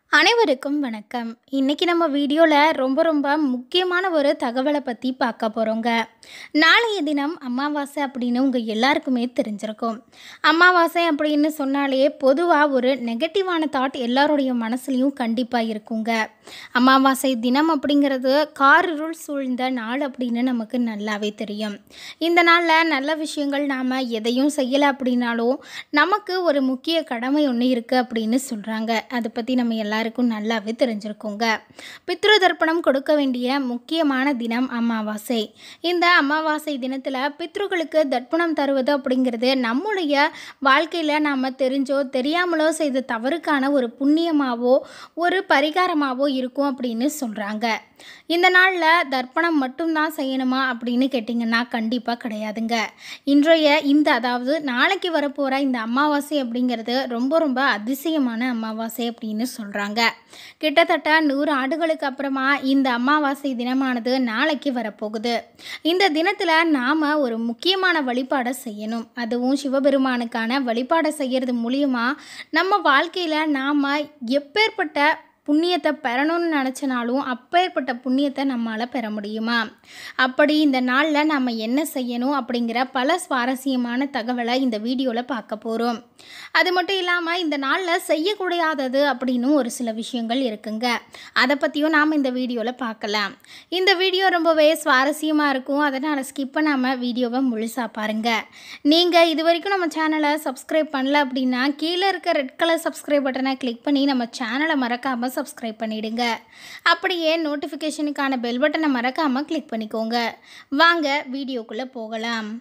அனைவருக்கும் வணக்கம் இன்றைக்கி நம்ம வீடியோவில் ரொம்ப ரொம்ப முக்கியமான ஒரு தகவலை பற்றி பார்க்க போகிறோங்க நாளைய தினம் அமாவாசை அப்படின்னு உங்கள் எல்லாருக்குமே தெரிஞ்சிருக்கும் அமாவாசை அப்படின்னு சொன்னாலே பொதுவாக ஒரு நெகட்டிவான தாட் எல்லாருடைய மனசுலையும் கண்டிப்பாக இருக்குங்க அமாவாசை தினம் அப்படிங்கிறது காரிருள் சூழ்ந்த நாள் அப்படின்னு நமக்கு நல்லாவே தெரியும் இந்த நாளில் நல்ல விஷயங்கள் நாம் எதையும் செய்யலை அப்படின்னாலும் நமக்கு ஒரு முக்கிய கடமை ஒன்று இருக்குது அப்படின்னு சொல்கிறாங்க அதை பற்றி நம்ம எல்லாருக்கும் நல்லாவே தெரிஞ்சிருக்கோங்க பித்ரு தர்ப்பணம் கொடுக்க வேண்டிய முக்கியமான தினம் அமாவாசை இந்த அமாவாசை தினத்தில் பித்ருக்களுக்கு தர்ப்பணம் தருவது அப்படிங்கிறது நம்முடைய வாழ்க்கையில் நாம் தெரிஞ்சோ தெரியாமலோ செய்த தவறுக்கான ஒரு புண்ணியமாவோ ஒரு பரிகாரமாவோ இருக்கும் அப்படின்னு சொல்கிறாங்க இந்த நாளில் தர்ப்பணம் மட்டும்தான் செய்யணுமா அப்படின்னு கேட்டிங்கன்னா கண்டிப்பாக கிடையாதுங்க இன்றைய இந்த அதாவது நாளைக்கு வரப்போகிற இந்த அமாவாசை அப்படிங்கிறது ரொம்ப ரொம்ப அதிசயமான அமாவாசை அப்படின்னு சொல்கிறாங்க கிட்டத்தட்ட நூறு ஆண்டுகளுக்கு அப்புறமா இந்த அமாவாசை தினமானது நாளைக்கு வரப்போகுது இந்த தினத்தில் நாம் ஒரு முக்கியமான வழிபாடை செய்யணும் அதுவும் சிவபெருமானுக்கான வழிபாடை செய்கிறது மூலியமா நம்ம வாழ்க்கையில் நாம் எப்பேற்பட்ட புண்ணியத்தை பெறணும்னு நினச்சனாலும் அப்பேற்பட்ட புண்ணியத்தை நம்மளால் பெற முடியுமா அப்படி இந்த நாளில் நம்ம என்ன செய்யணும் அப்படிங்கிற பல சுவாரஸ்யமான தகவலை இந்த வீடியோவில் பார்க்க போகிறோம் அது மட்டும் இல்லாமல் இந்த நாளில் செய்யக்கூடாதது அப்படின்னு ஒரு சில விஷயங்கள் இருக்குங்க அதை பற்றியும் நாம் இந்த வீடியோவில் பார்க்கலாம் இந்த வீடியோ ரொம்பவே சுவாரஸ்யமாக இருக்கும் அதனால் ஸ்கிப் பண்ணாமல் வீடியோவை முழுசாக பாருங்கள் நீங்கள் இது வரைக்கும் நம்ம சேனலை சப்ஸ்கிரைப் பண்ணல அப்படின்னா கீழே இருக்க ரெட் கலர் சப்ஸ்கிரைப் பட்டனை கிளிக் பண்ணி நம்ம சேனலை மறக்காமல் சப்ஸ்கிரைப் பண்ணிடுங்க அப்படியே நோட்டிஃபிகேஷனுக்கான பெல் பட்டனை மறக்காமல் கிளிக் பண்ணிக்கோங்க வாங்க வீடியோக்குள்ளே போகலாம்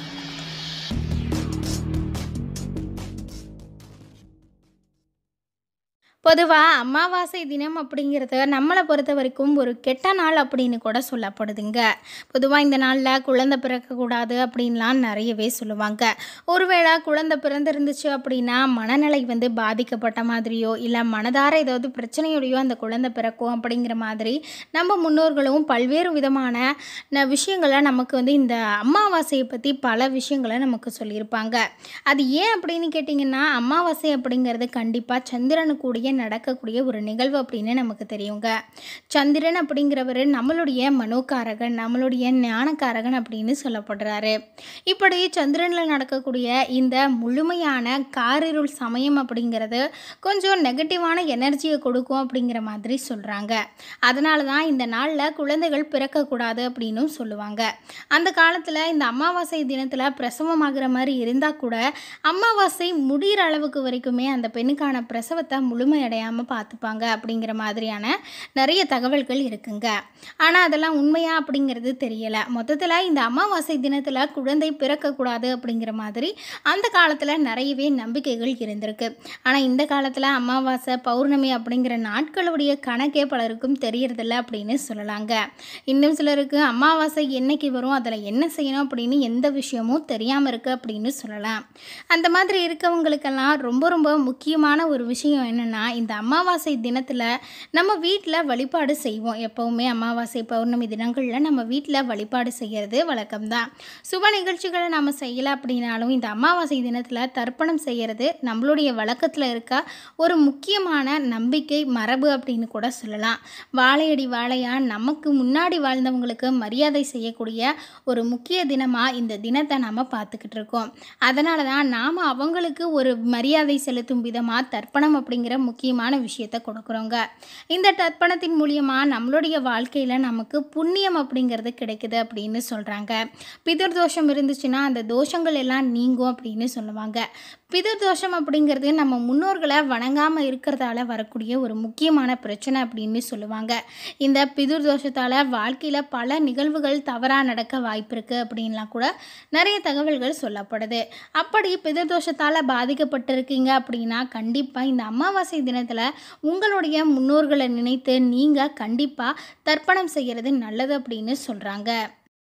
பொதுவாக அமாவாசை தினம் அப்படிங்கிறது நம்மளை பொறுத்த வரைக்கும் ஒரு கெட்ட நாள் அப்படின்னு கூட சொல்லப்படுதுங்க பொதுவாக இந்த நாளில் குழந்தை பிறக்கக்கூடாது அப்படின்லாம் நிறையவே சொல்லுவாங்க ஒருவேளை குழந்தை பிறந்திருந்துச்சு அப்படின்னா மனநிலை வந்து பாதிக்கப்பட்ட மாதிரியோ இல்லை மனதார ஏதாவது பிரச்சனையோடையோ அந்த குழந்தை பிறக்கும் அப்படிங்கிற மாதிரி நம்ம முன்னோர்களும் பல்வேறு விதமான ந- விஷயங்களை நமக்கு வந்து இந்த அமாவாசையை பற்றி பல விஷயங்களை நமக்கு சொல்லியிருப்பாங்க அது ஏன் அப்படின்னு கேட்டிங்கன்னா அமாவாசை அப்படிங்கிறது கண்டிப்பாக சந்திரனுக்குடைய நடக்கக்கூடிய ஒரு நிகழ்வு அப்படின்னு நமக்கு தெரியுங்க சந்திரன் அப்படிங்கிறவர் நம்மளுடைய மனோகாரகன் நம்மளுடைய ஞானக்காரகன் அப்படின்னு சொல்லப்படுறாரு இப்படி சந்திரனில் நடக்கக்கூடிய இந்த முழுமையான காரிருள் சமயம் அப்படிங்கிறது கொஞ்சம் நெகட்டிவான எனர்ஜியை கொடுக்கும் அப்படிங்கிற மாதிரி சொல்கிறாங்க அதனால தான் இந்த நாளில் குழந்தைகள் பிறக்கக்கூடாது அப்படின்னும் சொல்லுவாங்க அந்த காலத்தில் இந்த அமாவாசை தினத்தில் பிரசவமாகிற மாதிரி இருந்தால் கூட அமாவாசை முடிகிற அளவுக்கு வரைக்குமே அந்த பெண்ணுக்கான பிரசவத்தை முழுமையடையாமல் பார்த்துப்பாங்க அப்படிங்கிற மாதிரியான நிறைய தகவல்கள் இருக்குங்க ஆனால் அதெல்லாம் உண்மையா அப்படிங்கிறது தெரியலை மொத்தத்தில் இந்த அமாவாசை தினத்தில் குழந்தை பிறக்கக்கூடாது அப்படிங்கிற மாதிரி அந்த காலத்தில் நிறையவே நம்பிக்கைகள் இருந்திருக்கு ஆனால் இந்த காலத்தில் அமாவாசை பௌர்ணமி அப்படிங்கிற நாட்களுடைய கணக்கே பலருக்கும் தெரியறதில்ல அப்படின்னு சொல்லலாங்க இன்னும் சிலருக்கு அமாவாசை என்னைக்கு வரும் அதில் என்ன செய்யணும் அப்படின்னு எந்த விஷயமும் தெரியாமல் இருக்குது அப்படின்னு சொல்லலாம் அந்த மாதிரி இருக்கவங்களுக்கெல்லாம் ரொம்ப ரொம்ப முக்கியமான ஒரு விஷயம் என்னென்னா இந்த அமாவாசை தினத்தில் நம்ம வீட்டில் வழிபாடு செய்வோம் எப்போவுமே அமாவாசை பௌர்ணமி தினங்களில் நம்ம வீட்டில் வழிபாடு செய்கிறது வழக்கம்தான் சுப நிகழ்ச்சிகளை நம்ம செய்யலை அப்படின்னாலும் இந்த அமாவாசை தினத்தில் தர்ப்பணம் செய்கிறது நம்மளுடைய வழக்கத்தில் இருக்க ஒரு முக்கியமான நம்பிக்கை மரபு அப்படின்னு கூட சொல்லலாம் வாழையடி வாழையா நமக்கு முன்னாடி வாழ்ந்தவங்களுக்கு மரியாதை செய்யக்கூடிய ஒரு முக்கிய தினமாக இந்த தினத்தை நாம் பார்த்துக்கிட்டு இருக்கோம் அதனால தான் நாம் அவங்களுக்கு ஒரு மரியாதை செலுத்தும் விதமாக தர்ப்பணம் அப்படிங்கிற முக்கியமான விஷயத்தை கொடுக்குறோங்க இந்த தர்ப்பணத்தின் மூலியமாக நம்மளுடைய வாழ்க்கையில் நமக்கு புண்ணியம் அப்படிங்கிறது கிடைக்குது அப்படின்னு சொல்கிறாங்க பிதர் தோஷம் இருந்துச்சுன்னா அந்த தோஷங்கள் எல்லாம் நீங்கும் அப்படின்னு சொல்லுவாங்க பிதர் தோஷம் அப்படிங்கிறது நம்ம முன்னோர்களை வணங்காமல் இருக்கிறதால வரக்கூடிய ஒரு முக்கியமான பிரச்சனை அப்படின்னு சொல்லுவாங்க இந்த பிதுர் தோஷத்தால் வாழ்க்கையில் பல நிகழ்வுகள் தவறாக நடக்க வாய்ப்பு இருக்குது அப்படின்லாம் கூட நிறைய தகவல்கள் சொல்லப்படுது அப்படி பிதர் தோஷத்தால் பாதிக்கப்பட்டிருக்கீங்க அப்படின்னா கண்டிப்பாக இந்த அமாவாசை தினத்தில் உங்களுடைய முன்னோர்களை நினைத்து நீங்கள் கண்டிப்பாக தர்ப்பணம் செய்கிறது நல்லது அப்படின்னு சொல்கிறாங்க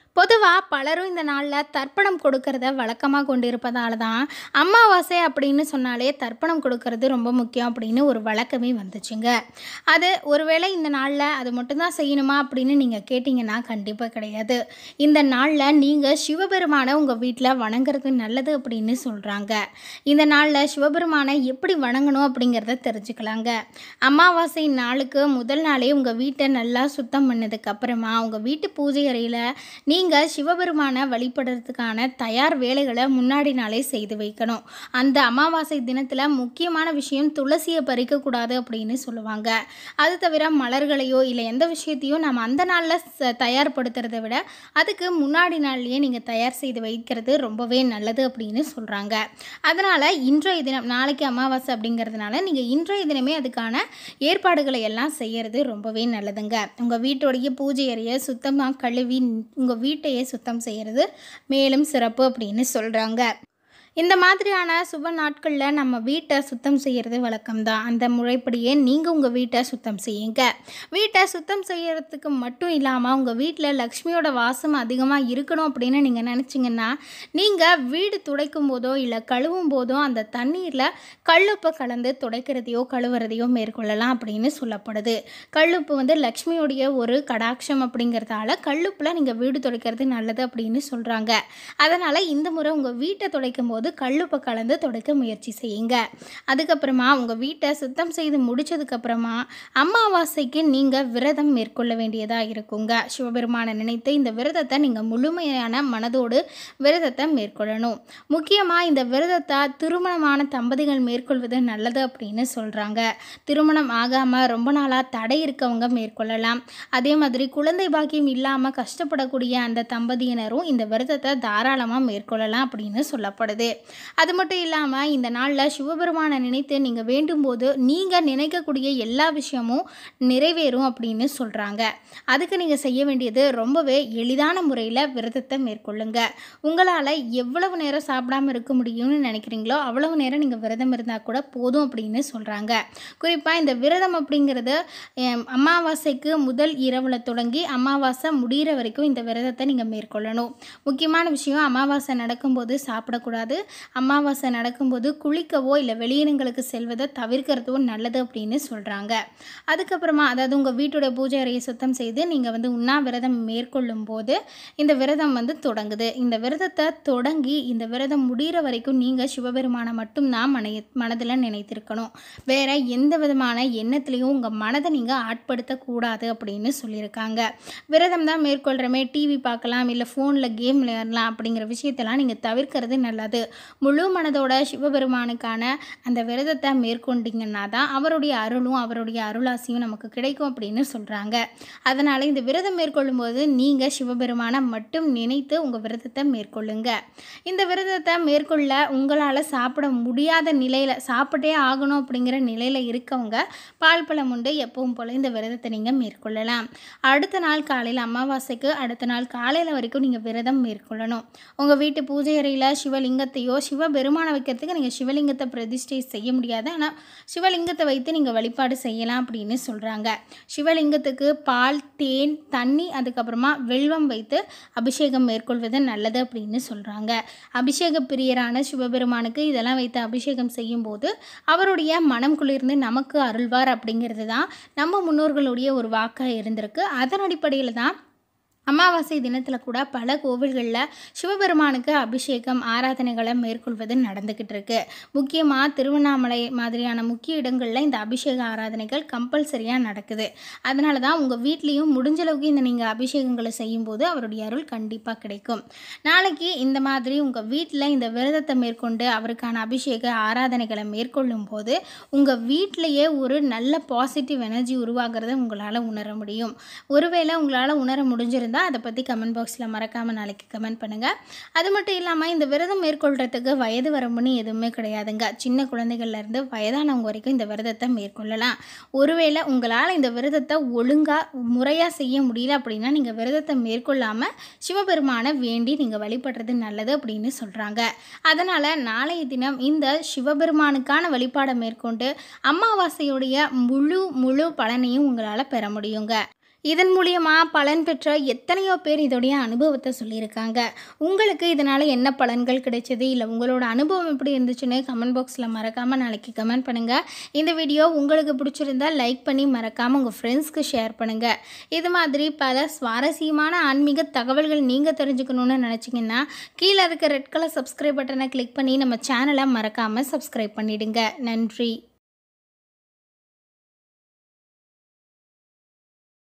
பொதுவாக பலரும் இந்த நாளில் தர்ப்பணம் கொடுக்கறத வழக்கமாக கொண்டு இருப்பதால தான் அமாவாசை அப்படின்னு சொன்னாலே தர்ப்பணம் கொடுக்கறது ரொம்ப முக்கியம் அப்படின்னு ஒரு வழக்கமே வந்துச்சுங்க அது ஒருவேளை இந்த நாளில் அது மட்டும்தான் செய்யணுமா அப்படின்னு நீங்கள் கேட்டிங்கன்னா கண்டிப்பாக கிடையாது இந்த நாளில் நீங்கள் சிவபெருமானை உங்கள் வீட்டில் வணங்குறது நல்லது அப்படின்னு சொல்கிறாங்க இந்த நாளில் சிவபெருமானை எப்படி வணங்கணும் அப்படிங்கிறத தெரிஞ்சுக்கலாங்க அமாவாசை நாளுக்கு முதல் நாளே உங்கள் வீட்டை நல்லா சுத்தம் பண்ணதுக்கு அப்புறமா உங்கள் வீட்டு பூஜை அறையில் நீங்கள் சிவபெருமானை வழிபடுறதுக்கான தயார் வேலைகளை முன்னாடி நாளே செய்து வைக்கணும் அந்த அமாவாசை தினத்தில் முக்கியமான விஷயம் துளசியை பறிக்கக்கூடாது அப்படின்னு சொல்லுவாங்க அது தவிர மலர்களையோ இல்லை எந்த விஷயத்தையும் நம்ம அந்த நாளில் ச- தயார்படுத்துறதை விட அதுக்கு முன்னாடி நாள்லேயே நீங்கள் தயார் செய்து வைக்கிறது ரொம்பவே நல்லது அப்படின்னு சொல்கிறாங்க அதனால் இன்றைய தினம் நாளைக்கு அமாவாசை அப்படிங்கிறதுனால நீங்கள் இன்றைய தினமே அதுக்கான ஏற்பாடுகளை எல்லாம் செய்யறது ரொம்பவே நல்லதுங்க உங்கள் வீட்டோடைய பூஜை அறையை சுத்தமாக கழுவி உங்கள் வீட்டையே சுத்தம் செய்கிறது மேலும் சிறப்பு அப்படின்னு சொல்கிறாங்க இந்த மாதிரியான சுப நாட்களில் நம்ம வீட்டை சுத்தம் செய்கிறது வழக்கம்தான் அந்த முறைப்படியே நீங்கள் உங்கள் வீட்டை சுத்தம் செய்யுங்க வீட்டை சுத்தம் செய்யறதுக்கு மட்டும் இல்லாமல் உங்கள் வீட்டில் லக்ஷ்மியோட வாசம் அதிகமாக இருக்கணும் அப்படின்னு நீங்கள் நினச்சிங்கன்னா நீங்கள் வீடு துடைக்கும் போதோ இல்லை கழுவும் போதோ அந்த தண்ணீரில் கல்லுப்பை கலந்து துடைக்கிறதையோ கழுவுறதையோ மேற்கொள்ளலாம் அப்படின்னு சொல்லப்படுது கல்லுப்பு வந்து லக்ஷ்மியோடைய ஒரு கடாட்சம் அப்படிங்கிறதால கல்லுப்பில் நீங்கள் வீடு துடைக்கிறது நல்லது அப்படின்னு சொல்கிறாங்க அதனால் இந்த முறை உங்கள் வீட்டை துடைக்கும் போது கல்லுப்பை கலந்து துடைக்க முயற்சி செய்யுங்க அதுக்கப்புறமா உங்கள் வீட்டை சுத்தம் செய்து முடிச்சதுக்கப்புறமா அமாவாசைக்கு நீங்கள் விரதம் மேற்கொள்ள வேண்டியதாக இருக்குங்க சிவபெருமானை நினைத்து இந்த விரதத்தை நீங்கள் முழுமையான மனதோடு விரதத்தை மேற்கொள்ளணும் முக்கியமாக இந்த விரதத்தை திருமணமான தம்பதிகள் மேற்கொள்வது நல்லது அப்படின்னு சொல்கிறாங்க திருமணம் ஆகாமல் ரொம்ப நாளாக தடை இருக்கவங்க மேற்கொள்ளலாம் அதே மாதிரி குழந்தை பாக்கியம் இல்லாமல் கஷ்டப்படக்கூடிய அந்த தம்பதியினரும் இந்த விரதத்தை தாராளமாக மேற்கொள்ளலாம் அப்படின்னு சொல்லப்படுது அது மட்டும் இல்லாமல் இந்த நாளில் சிவபெருமானை நினைத்து நீங்கள் வேண்டும் போது நீங்கள் நினைக்கக்கூடிய எல்லா விஷயமும் நிறைவேறும் அப்படின்னு சொல்கிறாங்க அதுக்கு நீங்கள் செய்ய வேண்டியது ரொம்பவே எளிதான முறையில் விரதத்தை மேற்கொள்ளுங்க உங்களால் எவ்வளவு நேரம் சாப்பிடாம இருக்க முடியும்னு நினைக்கிறீங்களோ அவ்வளவு நேரம் நீங்கள் விரதம் இருந்தால் கூட போதும் அப்படின்னு சொல்கிறாங்க குறிப்பாக இந்த விரதம் அப்படிங்கிறது எம், அமாவாசைக்கு முதல் இரவில் தொடங்கி அமாவாசை முடிகிற வரைக்கும் இந்த விரதத்தை நீங்கள் மேற்கொள்ளணும் முக்கியமான விஷயம் அமாவாசை நடக்கும்போது சாப்பிடக்கூடாது அமாவாசை நடக்கும்போது குளிக்கவோ இல்லை வெளியிடங்களுக்கு செல்வதை தவிர்க்கிறதோ நல்லது அப்படின்னு சொல்கிறாங்க அதுக்கப்புறமா அதாவது உங்கள் வீட்டோட பூஜை அறையை சுத்தம் செய்து நீங்கள் வந்து உண்ணாவிரதம் மேற்கொள்ளும் போது இந்த விரதம் வந்து தொடங்குது இந்த விரதத்தை தொடங்கி இந்த விரதம் முடிகிற வரைக்கும் நீங்கள் சிவபெருமானை மட்டும் தான் மனை மனதில் நினைத்திருக்கணும் வேற எந்த விதமான எண்ணத்துலேயும் உங்கள் மனதை நீங்கள் ஆட்படுத்தக்கூடாது அப்படின்னு சொல்லியிருக்காங்க விரதம் தான் மேற்கொள்கிறமே டிவி பார்க்கலாம் இல்லை ஃபோனில் கேம் விளையாடலாம் அப்படிங்கிற விஷயத்தெல்லாம் நீங்கள் தவிர்க்கிறது நல்லது முழு மனதோட சிவபெருமானுக்கான அந்த விரதத்தை மேற்கொண்டீங்கன்னா தான் அவருடைய அருளும் அவருடைய அருளாசியும் நமக்கு கிடைக்கும் அப்படின்னு சொல்கிறாங்க அதனால் இந்த விரதம் மேற்கொள்ளும்போது நீங்கள் சிவபெருமானை மட்டும் நினைத்து உங்கள் விரதத்தை மேற்கொள்ளுங்க இந்த விரதத்தை மேற்கொள்ள உங்களால் சாப்பிட முடியாத நிலையில் சாப்பிட்டே ஆகணும் அப்படிங்கிற நிலையில் இருக்கவங்க பால் பழம் உண்டு எப்பவும் போல் இந்த விரதத்தை நீங்கள் மேற்கொள்ளலாம் அடுத்த நாள் காலையில் அமாவாசைக்கு அடுத்த நாள் காலையில் வரைக்கும் நீங்கள் விரதம் மேற்கொள்ளணும் உங்கள் வீட்டு பூஜை அறையில் சிவலிங்கத்தையோ சிவபெருமானை வைக்கிறதுக்கு நீங்கள் சிவலிங்கத்தை பிரதிஷ்டை செய்ய முடியாது ஆனால் சிவலிங்கத்தை வைத்து நீங்கள் வழிபாடு செய்யலாம் அப்படின்னு சொல்கிறாங்க சிவலிங்கத்துக்கு பால் தேன் தண்ணி அதுக்கப்புறமா வெல்வம் வைத்து அபிஷேகம் மேற்கொள்வது நல்லது அப்படின்னு சொல்கிறாங்க அபிஷேக பிரியரான சிவபெருமானுக்கு இதெல்லாம் வைத்து அபிஷேகம் செய்யும்போது அவருடைய மனம் குளிர்ந்து நமக்கு அருள்வார் அப்படிங்கிறது தான் நம்ம முன்னோர்களுடைய ஒரு வாக்காக இருந்திருக்கு அதன் அடிப்படையில் தான் அமாவாசை தினத்தில் கூட பல கோவில்களில் சிவபெருமானுக்கு அபிஷேகம் ஆராதனைகளை மேற்கொள்வது நடந்துக்கிட்டு இருக்கு முக்கியமாக திருவண்ணாமலை மாதிரியான முக்கிய இடங்களில் இந்த அபிஷேக ஆராதனைகள் கம்பல்சரியாக நடக்குது அதனால தான் உங்கள் வீட்லேயும் முடிஞ்ச அளவுக்கு இந்த நீங்கள் அபிஷேகங்களை செய்யும்போது அவருடைய அருள் கண்டிப்பாக கிடைக்கும் நாளைக்கு இந்த மாதிரி உங்கள் வீட்டில் இந்த விரதத்தை மேற்கொண்டு அவருக்கான அபிஷேக ஆராதனைகளை மேற்கொள்ளும் போது உங்கள் வீட்டிலேயே ஒரு நல்ல பாசிட்டிவ் எனர்ஜி உருவாகிறத உங்களால் உணர முடியும் ஒருவேளை உங்களால் உணர முடிஞ்சிருந்தால் அதை பற்றி கமெண்ட் பாக்ஸில் மறக்காமல் நாளைக்கு கமெண்ட் பண்ணுங்கள் அது மட்டும் இல்லாமல் இந்த விரதம் மேற்கொள்கிறதுக்கு வயது வரம்புன்னு எதுவுமே கிடையாதுங்க சின்ன குழந்தைகள்லேருந்து வயதானவங்க வரைக்கும் இந்த விரதத்தை மேற்கொள்ளலாம் ஒருவேளை உங்களால் இந்த விரதத்தை ஒழுங்காக முறையாக செய்ய முடியல அப்படின்னா நீங்கள் விரதத்தை மேற்கொள்ளாமல் சிவபெருமானை வேண்டி நீங்கள் வழிபடுறது நல்லது அப்படின்னு சொல்கிறாங்க அதனால் நாளைய தினம் இந்த சிவபெருமானுக்கான வழிபாடை மேற்கொண்டு அமாவாசையுடைய முழு முழு பலனையும் உங்களால் பெற முடியுங்க இதன் மூலியமாக பலன் பெற்ற எத்தனையோ பேர் இதோடைய அனுபவத்தை சொல்லியிருக்காங்க உங்களுக்கு இதனால் என்ன பலன்கள் கிடைச்சது இல்லை உங்களோட அனுபவம் எப்படி இருந்துச்சுன்னு கமெண்ட் பாக்ஸில் மறக்காமல் நாளைக்கு கமெண்ட் பண்ணுங்கள் இந்த வீடியோ உங்களுக்கு பிடிச்சிருந்தா லைக் பண்ணி மறக்காமல் உங்கள் ஃப்ரெண்ட்ஸ்க்கு ஷேர் பண்ணுங்கள் இது மாதிரி பல சுவாரஸ்யமான ஆன்மீக தகவல்கள் நீங்கள் தெரிஞ்சுக்கணுன்னு நினச்சிங்கன்னா கீழே இருக்க ரெட் கலர் சப்ஸ்கிரைப் பட்டனை கிளிக் பண்ணி நம்ம சேனலை மறக்காமல் சப்ஸ்கிரைப் பண்ணிடுங்க நன்றி